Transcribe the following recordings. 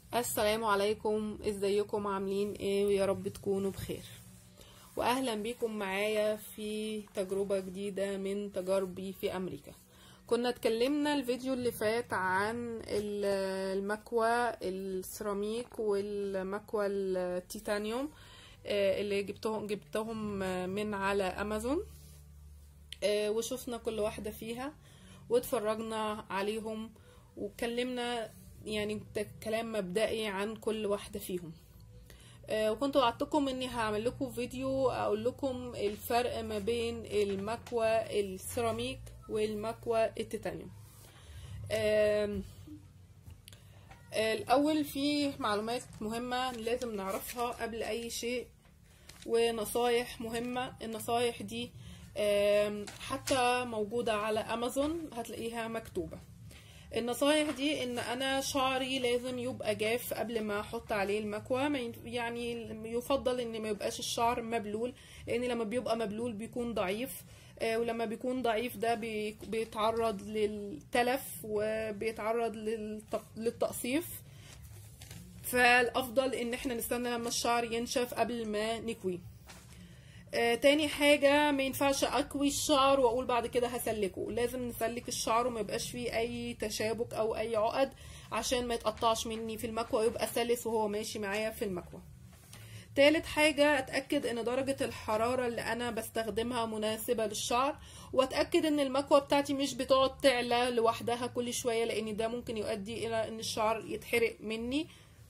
السلام عليكم ازيكم عاملين ايه ويا رب تكونوا بخير واهلا بيكم معايا في تجربة جديدة من تجاربي في امريكا كنا اتكلمنا الفيديو اللي فات عن ال- المكوى السيراميك والمكوى التيتانيوم آه، اللي جبتهم جبتهم آه، من على امازون آه، وشفنا كل واحدة فيها واتفرجنا عليهم واتكلمنا يعني ت- كلام مبدئي عن كل واحدة فيهم آه، وكنت وعدتكم اني هعمل لكم فيديو اقول لكم الفرق ما بين المكوى السيراميك والمكوى التيتانيوم آم، آه، الاول في معلومات مهمة لازم نعرفها قبل اي شيء ونصايح مهمة النصايح دي آم، حتى موجودة على امازون هتلاقيها مكتوبة النصايح دي ان انا شعري لازم يبقى جاف قبل ما احط عليه المكوى ما ين- يعني يفضل ان ما يبقاش الشعر مبلول لان لما بيبقى مبلول بيكون ضعيف آه، ولما بيكون ضعيف ده بي- بيتعرض للتلف وبيتعرض للتق- للتقصيف فالافضل ان احنا نستنى لما الشعر ينشف قبل ما نكويه آه، تاني حاجة ما ينفعش اكوي الشعر واقول بعد كده هسلكه لازم نسلك الشعر وما يبقاش فيه اي تشابك او اي عقد عشان ما يتقطعش مني في المكوى ويبقى سلس وهو ماشي معايا في المكوى تالت حاجة اتأكد ان درجة الحرارة اللي انا بستخدمها مناسبة للشعر واتأكد ان المكوى بتاعتي مش بتقعد تعلى لوحدها كل شوية لان ده ممكن يؤدي الى ان الشعر يتحرق مني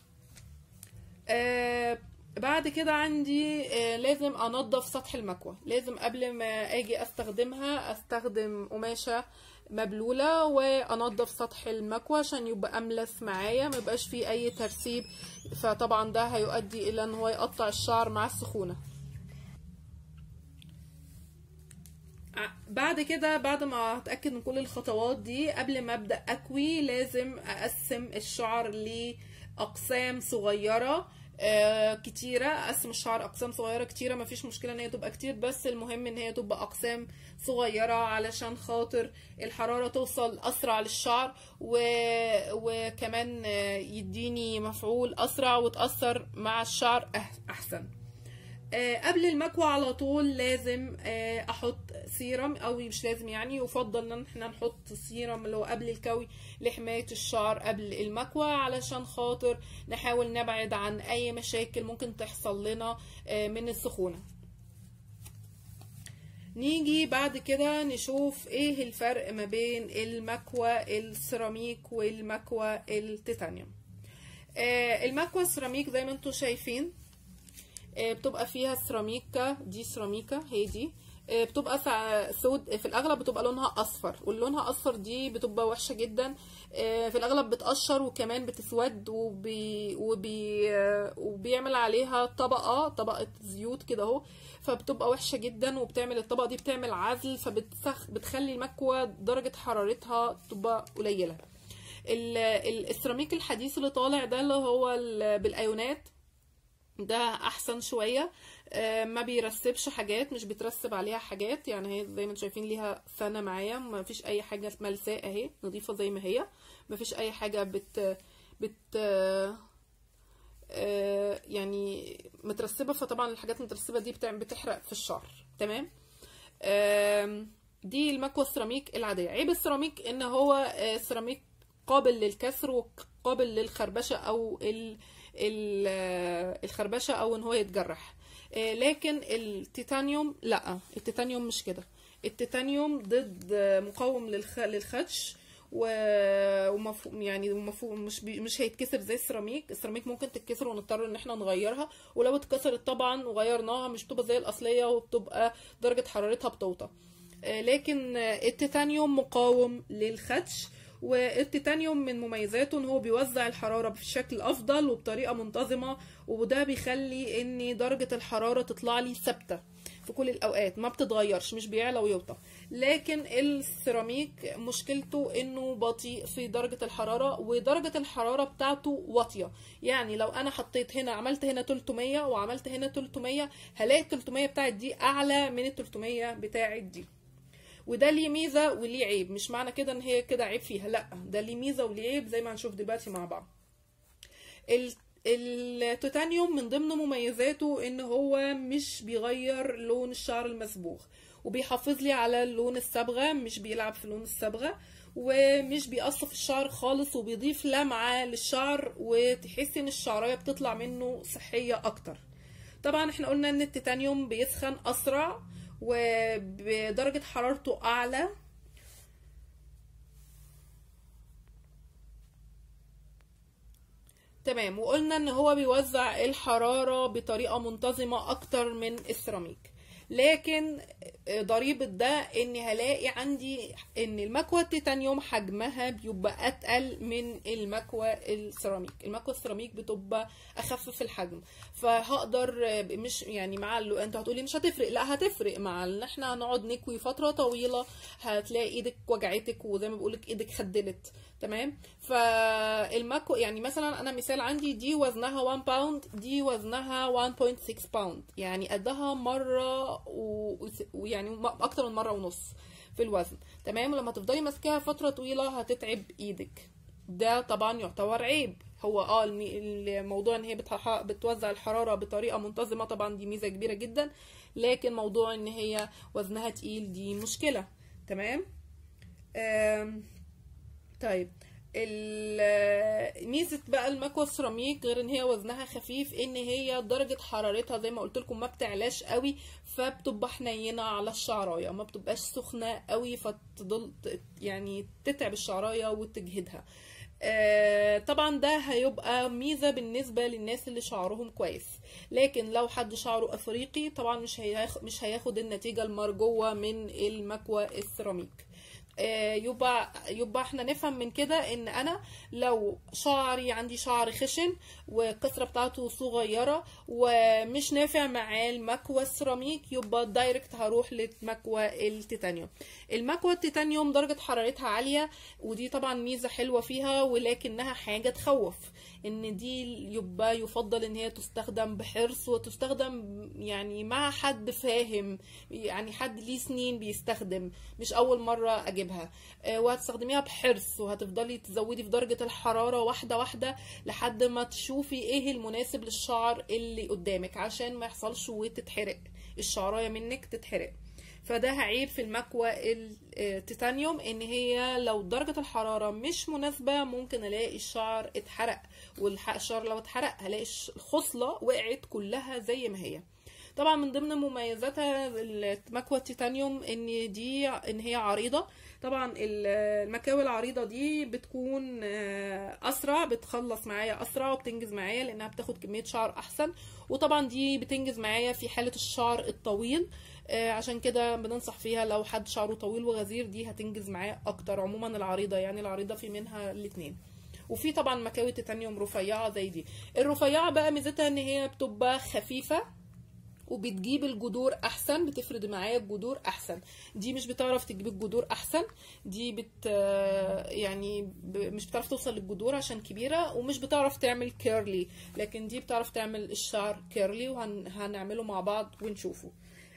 آه بعد كده عندي آه لازم انضف سطح المكوى لازم قبل ما اجي استخدمها استخدم قماشة مبلولة وانضف سطح المكوى عشان يبقى املس معايا ما يبقاش فيه اي ترسيب فطبعا ده هيؤدي الى ان هو يقطع الشعر مع السخونة ع- بعد كده بعد ما اتاكد من كل الخطوات دي قبل ما ابدا اكوي لازم اقسم الشعر لاقسام صغيره آه كتيرة اقسم الشعر اقسام صغيرة كتيرة مفيش مشكلة ان هي تبقى كتير بس المهم ان هي تبقى اقسام صغيرة علشان خاطر الحرارة توصل اسرع للشعر و... وكمان آه، يديني مفعول اسرع وتأثر مع الشعر أح- احسن آه، قبل المكوى على طول لازم آه، احط سيرم او مش لازم يعني يفضل ان احنا نحط سيرم اللي هو قبل الكوي لحماية الشعر قبل المكوى علشان خاطر نحاول نبعد عن اي مشاكل ممكن تحصل لنا آه، من السخونة نيجي بعد كده نشوف ايه الفرق ما بين المكوى السيراميك والمكوى التيتانيوم آه، المكوى السيراميك زي ما انتم شايفين آه، بتبقى فيها سيراميكا دي سيراميكا هي دي آه، بتبقى فع- سود في الاغلب بتبقى لونها اصفر واللونها اصفر دي بتبقى وحشه جدا آه، في الاغلب بتقشر وكمان بتسود وبي وبي آه، وبيعمل عليها طبقه طبقه زيوت كده اهو فبتبقى وحشه جدا وبتعمل الطبقه دي بتعمل عزل فبتسخ بتخلي المكوى درجه حرارتها تبقى قليله ال- ال- السيراميك الحديث اللي طالع ده اللي هو ال- بالايونات ده احسن شويه آه، ما بيرسبش حاجات مش بترسب عليها حاجات يعني هي زي ما انتم شايفين ليها سنه معايا ما فيش اي حاجه ملساء اهي نظيفه زي ما هي ما فيش اي حاجه بت بت آه، آه، يعني مترسبه فطبعا الحاجات المترسبه دي بتعمل بتحرق في الشعر تمام آم، دي المكوى السيراميك العاديه عيب السيراميك ان هو آه، سيراميك قابل للكسر وقابل للخربشه او ال ال- آه، الخربشه او ان هو يتجرح آه، لكن التيتانيوم لا التيتانيوم مش كده التيتانيوم ضد آه، مقاوم للخ... للخدش و- ومفهوم يعني مفهوم مش بي... مش هيتكسر زي السيراميك السيراميك ممكن تتكسر ونضطر ان احنا نغيرها ولو اتكسرت طبعا وغيرناها مش بتبقى زي الاصليه وبتبقى درجه حرارتها بتوطى آه، لكن آه، التيتانيوم مقاوم للخدش والتيتانيوم من مميزاته ان هو بيوزع الحرارة بشكل افضل وبطريقة منتظمة وده بيخلي ان درجة الحرارة تطلع لي ثابتة في كل الاوقات ما بتتغيرش مش بيعلى ويوطى لكن السيراميك مشكلته انه بطيء في درجة الحرارة ودرجة الحرارة بتاعته واطية يعني لو انا حطيت هنا عملت هنا 300 وعملت هنا 300 هلاقي ال 300 بتاعت دي اعلى من ال 300 بتاعت دي وده ليه ميزه وليه عيب مش معنى كده ان هي كده عيب فيها لا ده ليه ميزه وليه عيب زي ما هنشوف دلوقتي مع بعض ال- التيتانيوم من ضمن مميزاته ان هو مش بيغير لون الشعر المصبوغ وبيحافظ لي على لون الصبغة مش بيلعب في لون الصبغة ومش بيقصف الشعر خالص وبيضيف لمعة للشعر وتحسي ان الشعراية بتطلع منه صحية اكتر طبعا احنا قلنا ان التيتانيوم بيسخن اسرع وبدرجة حرارته اعلى تمام وقلنا ان هو بيوزع الحرارة بطريقة منتظمة اكتر من السيراميك لكن ضريبة ده ان هلاقي عندي ان المكوى التيتانيوم حجمها بيبقى اتقل من المكوى السيراميك المكوى السيراميك بتبقى اخف في الحجم فهقدر مش يعني مع ال... انت هتقولي مش هتفرق لا هتفرق مع ان احنا هنقعد نكوي فترة طويلة هتلاقي ايدك وجعتك وزي ما بقولك ايدك خدلت تمام فالماكو يعني مثلا انا مثال عندي دي وزنها 1 باوند دي وزنها 1.6 باوند يعني قدها مره و- ويعني م- اكتر من مره ونص في الوزن تمام ولما تفضلي ماسكاها فتره طويله هتتعب ايدك ده طبعا يعتبر عيب هو اه المي- الموضوع ان هي بتح- بتوزع الحراره بطريقه منتظمه طبعا دي ميزه كبيره جدا لكن موضوع ان هي وزنها تقيل دي مشكله تمام آم، طيب ال- ميزه بقى المكوى السيراميك غير ان هي وزنها خفيف ان هي درجه حرارتها زي ما قلت لكم ما بتعلاش قوي فبتبقى حنينه على الشعرايه ما بتبقاش سخنه قوي فتضل ت- يعني تتعب الشعرايه وتجهدها آه، طبعا ده هيبقى ميزه بالنسبه للناس اللي شعرهم كويس لكن لو حد شعره افريقي طبعا مش هياخد مش هياخد النتيجه المرجوه من المكوى السيراميك آه، يبقى يبقى احنا نفهم من كده ان انا لو شعري عندي شعر خشن والقصره بتاعته صغيره ومش نافع معاه المكوى السيراميك يبقى دايركت هروح للمكوى التيتانيوم المكوى التيتانيوم درجه حرارتها عاليه ودي طبعا ميزه حلوه فيها ولكنها حاجه تخوف ان دي يبقى يفضل ان هي تستخدم بحرص وتستخدم يعني مع حد فاهم يعني حد ليه سنين بيستخدم مش اول مره اجيبها آه، وهتستخدميها بحرص وهتفضلي تزودي في درجه الحراره واحده واحده لحد ما تشوفي ايه المناسب للشعر اللي قدامك عشان ما يحصلش وتتحرق الشعرايه منك تتحرق فده عيب في المكوى التيتانيوم ان هي لو درجة الحرارة مش مناسبة ممكن الاقي الشعر اتحرق والشعر لو اتحرق هلاقي الش- الخصلة وقعت كلها زي ما هي طبعا من ضمن مميزاتها المكوى التيتانيوم ان دي ان هي عريضة طبعا ال- المكاوي العريضة دي بتكون آه، اسرع بتخلص معايا اسرع وبتنجز معايا لانها بتاخد كمية شعر احسن وطبعا دي بتنجز معايا في حالة الشعر الطويل آه، عشان كده بننصح فيها لو حد شعره طويل وغزير دي هتنجز معاه اكتر عموما العريضة يعني العريضة في منها الاتنين وفي طبعا مكاوي تيتانيوم رفيعة زي دي الرفيعة بقى ميزتها ان هي بتبقى خفيفة وبتجيب الجذور احسن بتفرد معايا الجذور احسن دي مش بتعرف تجيب الجذور احسن دي بت يعني ب... مش بتعرف توصل للجذور عشان كبيره ومش بتعرف تعمل كيرلي لكن دي بتعرف تعمل الشعر كيرلي وهنعمله مع بعض ونشوفه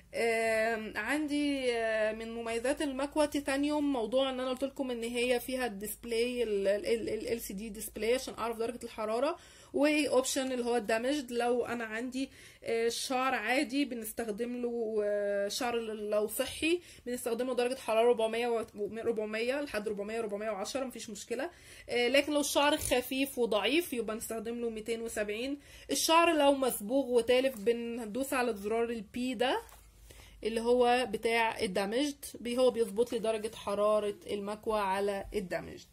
آم، عندي آه، من مميزات المكوى تيتانيوم موضوع ان انا قلت لكم ان هي فيها الديسبلاي ال سي دي ديسبلاي عشان اعرف درجه الحراره واوبشن اللي هو الدامجد لو انا عندي آه، شعر عادي بنستخدم له آه، شعر لو صحي بنستخدم له درجه حراره 400 و 400 لحد 400 410 مفيش مشكله آه، لكن لو الشعر خفيف وضعيف يبقى نستخدم له 270 الشعر لو مصبوغ وتالف بندوس على زرار البي ده اللي هو بتاع الدمجد بي هو بيظبط لي درجة حرارة المكوى على الدمجد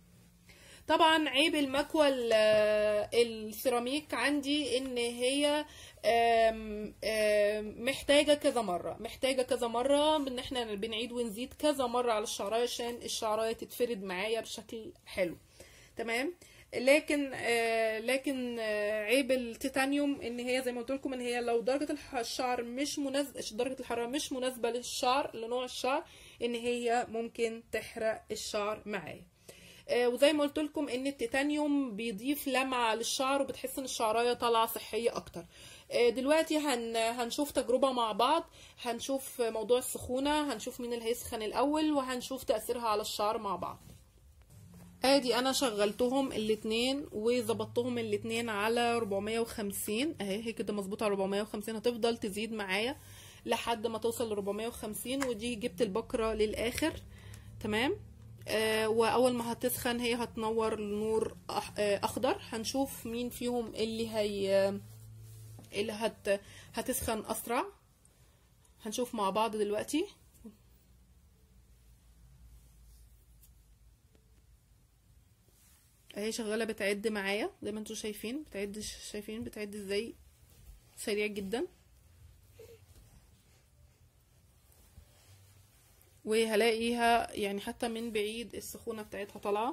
طبعا عيب المكوى ال- السيراميك عندي ان هي آم، آم، محتاجة كذا مرة محتاجة كذا مرة ان احنا بنعيد ونزيد كذا مرة على الشعراية عشان الشعراية تتفرد معايا بشكل حلو تمام لكن آه لكن آه عيب التيتانيوم ان هي زي ما قلت لكم ان هي لو درجه الح- الشعر مش مناسبه درجه الحراره مش مناسبه للشعر لنوع الشعر ان هي ممكن تحرق الشعر معايا آه، وزي ما قلت لكم ان التيتانيوم بيضيف لمعه للشعر وبتحس ان الشعرايه طالعه صحيه اكتر آه، دلوقتي هن هنشوف تجربه مع بعض هنشوف موضوع السخونه هنشوف مين اللي هيسخن الاول وهنشوف تاثيرها على الشعر مع بعض ادي انا شغلتهم الاتنين وظبطتهم الاتنين على 450 اهي هي كده مظبوطه على 450 هتفضل تزيد معايا لحد ما توصل ل 450 ودي جبت البكره للاخر تمام آه واول ما هتسخن هي هتنور نور أح- آه، اخضر هنشوف مين فيهم اللي هي اللي هت هتسخن اسرع هنشوف مع بعض دلوقتي اهي شغاله بتعد معايا زي ما انتوا شايفين بتعد شايفين بتعد ازاي سريع جدا وهلاقيها يعني حتى من بعيد السخونه بتاعتها طالعه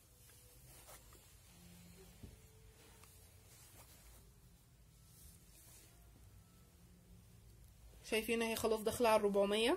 شايفين اهي خلاص داخله على 400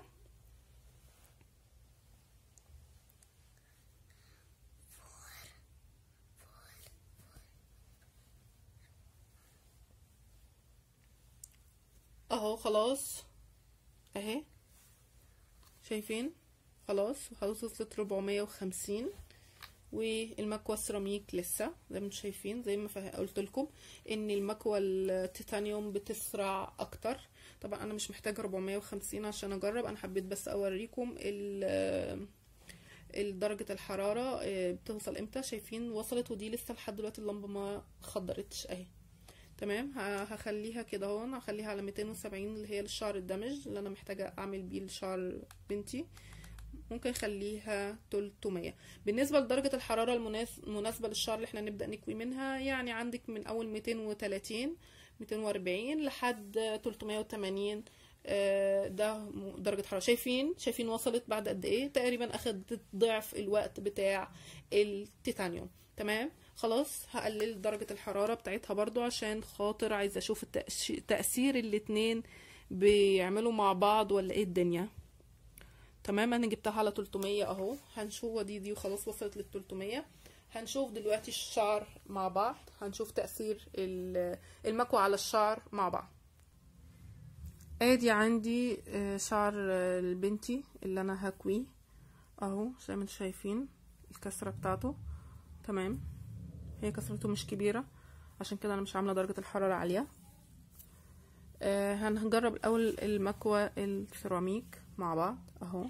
اهو خلاص اهي شايفين خلاص خلاص وصلت 450 والمكوى السيراميك لسه زي ما انتم شايفين زي ما فه- قلت لكم ان المكوى التيتانيوم بتسرع اكتر طبعا انا مش محتاجه 450 عشان اجرب انا حبيت بس اوريكم ال درجة الحرارة آه، بتوصل امتى شايفين وصلت ودي لسه لحد دلوقتي اللمبة ما خضرتش اهي تمام ه- هخليها كده اهو انا هخليها على 270 اللي هي للشعر الدمج اللي انا محتاجة اعمل بيه لشعر بنتي ممكن اخليها 300 بالنسبة لدرجة الحرارة المناس- المناسبة للشعر اللي احنا نبدأ نكوي منها يعني عندك من اول 230 240 لحد 380 آه، ده م- درجة حرارة شايفين شايفين وصلت بعد قد ايه تقريبا اخدت ضعف الوقت بتاع التيتانيوم تمام خلاص هقلل درجة الحرارة بتاعتها برضو عشان خاطر عايزة اشوف التأش- تأثير الاتنين بيعملوا مع بعض ولا ايه الدنيا تمام انا جبتها على 300 اهو هنشوف دي دي وخلاص وصلت لل 300 هنشوف دلوقتي الشعر مع بعض هنشوف تأثير ال- المكوى على الشعر مع بعض ادي عندي آه، شعر آه، البنتي اللي انا هكويه اهو زي ما انتم شايفين الكسرة بتاعته تمام هي كسرته مش كبيرة عشان كده انا مش عاملة درجة الحرارة عالية آه، هنجرب الاول المكوى السيراميك مع بعض اهو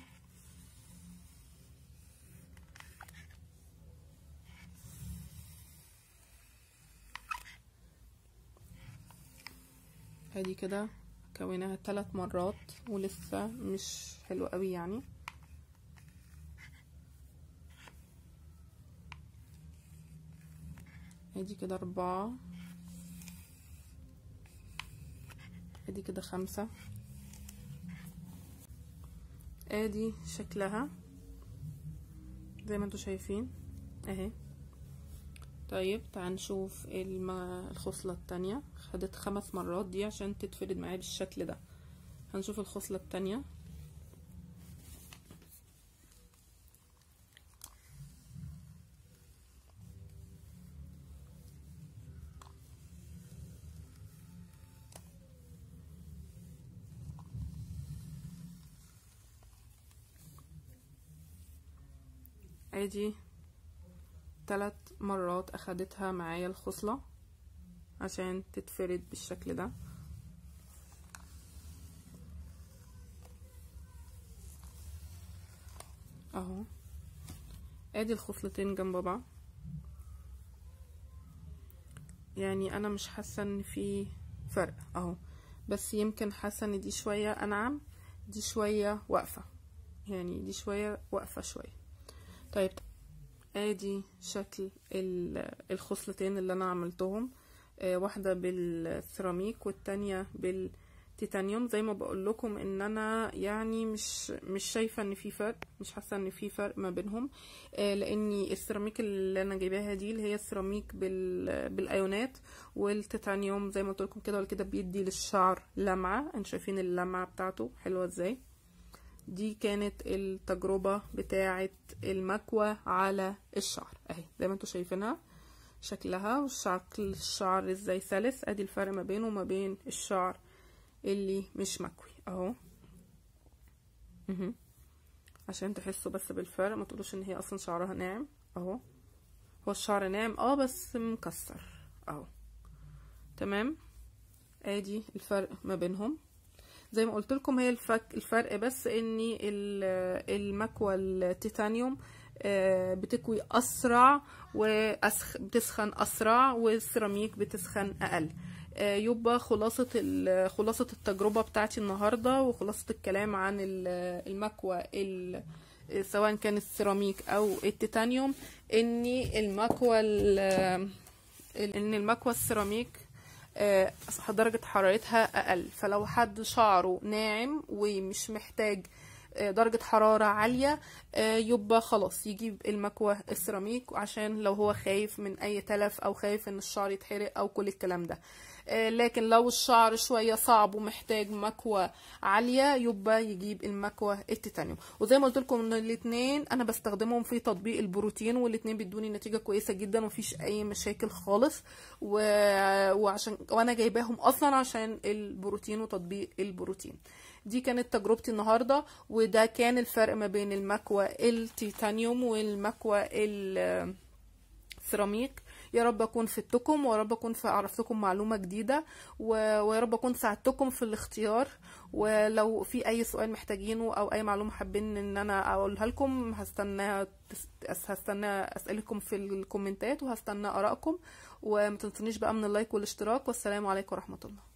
ادي كده كوناها ثلاث مرات ولسه مش حلو قوي يعني ادي كده اربعة ادي كده خمسة ادي شكلها زي ما انتوا شايفين اهي طيب تعال نشوف الم... الخصلة التانية خدت خمس مرات دي عشان تتفرد معايا بالشكل ده هنشوف الخصلة التانية ادي ثلاث مرات اخدتها معايا الخصلة عشان تتفرد بالشكل ده اهو ادي الخصلتين جنب بعض يعني انا مش حاسه ان في فرق اهو بس يمكن حاسه ان دي شويه انعم دي شويه واقفه يعني دي شويه واقفه شويه طيب ادي شكل ال- الخصلتين اللي انا عملتهم آه، واحده بالسيراميك والتانية بالتيتانيوم زي ما بقول لكم ان انا يعني مش مش شايفه ان في فرق مش حاسه ان في فرق ما بينهم آه، لاني السيراميك اللي انا جايباها دي اللي هي السيراميك بال بالايونات والتيتانيوم زي ما قلت لكم كده ولا كده بيدي للشعر لمعه انتوا شايفين اللمعه بتاعته حلوه ازاي دي كانت التجربة بتاعة المكوى على الشعر اهي زي ما انتوا شايفينها شكلها وشكل الشعر ازاي سلس ادي الفرق ما بينه وما بين الشعر اللي مش مكوي اهو مهم. عشان تحسوا بس بالفرق ما تقولوش ان هي اصلا شعرها ناعم اهو هو الشعر ناعم اه بس مكسر اهو تمام ادي الفرق ما بينهم زي ما قلت لكم هي الفك الفرق بس ان ال- المكوى التيتانيوم آه، بتكوي اسرع وبتسخن اسرع والسيراميك بتسخن اقل آه، يبقى خلاصة ال- خلاصة التجربة بتاعتي النهاردة وخلاصة الكلام عن ال- المكوى ال- سواء كان السيراميك او التيتانيوم ان المكوى ال- ان المكوى السيراميك آه، درجة حرارتها أقل فلو حد شعره ناعم ومش محتاج آه، درجة حرارة عالية آه، يبقى خلاص يجيب المكوى السيراميك عشان لو هو خايف من أي تلف أو خايف إن الشعر يتحرق أو كل الكلام ده آه، لكن لو الشعر شوية صعب ومحتاج مكوى عالية يبقى يجيب المكوى التيتانيوم وزي ما قلت لكم ان الاثنين انا بستخدمهم في تطبيق البروتين والاثنين بيدوني نتيجة كويسة جدا ومفيش اي مشاكل خالص و... وعشان وانا جايباهم اصلا عشان البروتين وتطبيق البروتين دي كانت تجربتي النهاردة وده كان الفرق ما بين المكوى التيتانيوم والمكوى ال سيراميك يا رب اكون فدتكم ويا رب اكون عرفتكم معلومه جديده و- ويا رب اكون ساعدتكم في الاختيار ولو في اي سؤال محتاجينه او اي معلومه حابين ان انا اقولها لكم هستنى تس- هستنى اسئلتكم في الكومنتات وهستنى ارائكم وما تنسونيش بقى من اللايك والاشتراك والسلام عليكم ورحمه الله